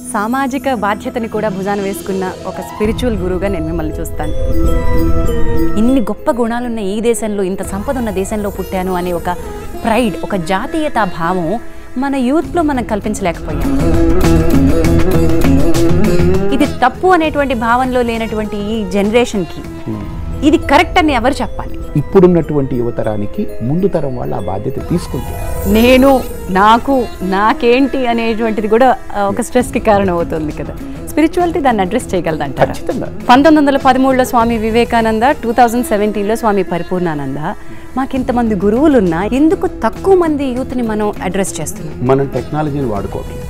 సామాజిక బాధ్యతని కూడా భుజాన వేసుకున్న ఒక స్పిరిచువల్ గురువుగా నేను మిమ్మల్ని చూస్తాను ఇన్ని గొప్ప గుణాలున్న ఈ దేశంలో ఇంత సంపద ఉన్న దేశంలో పుట్టాను అనే ఒక ప్రైడ్ ఒక జాతీయతా భావం మన యూత్లో మనం కల్పించలేకపోయాం ఇది తప్పు అనేటువంటి భావనలో లేనటువంటి ఈ జనరేషన్కి ఇది కరెక్ట్ అని ఎవరు చెప్పాలి ఇప్పుడున్నటువంటి యువతరానికి ముందు తరం వాళ్ళు ఆ బాధ్యత తీసుకుంటారు నేను నాకు నాకేంటి అనేటువంటిది కూడా ఆ, ఒక స్ట్రెస్కి కారణం అవుతుంది కదా స్పిరిచువాలిటీ దాన్ని అడ్రస్ చేయగలదంటారా ఖచ్చితంగా పంతొమ్మిది వందల పదమూడులో స్వామి వివేకానంద టూ థౌజండ్ సెవెంటీన్లో స్వామి పరిపూర్ణానంద మాకు ఇంతమంది గురువులున్నా ఎందుకు తక్కువ మంది యూత్ని మనం అడ్రస్ చేస్తున్నాం మనం టెక్నాలజీని వాడుకోవట్లేదు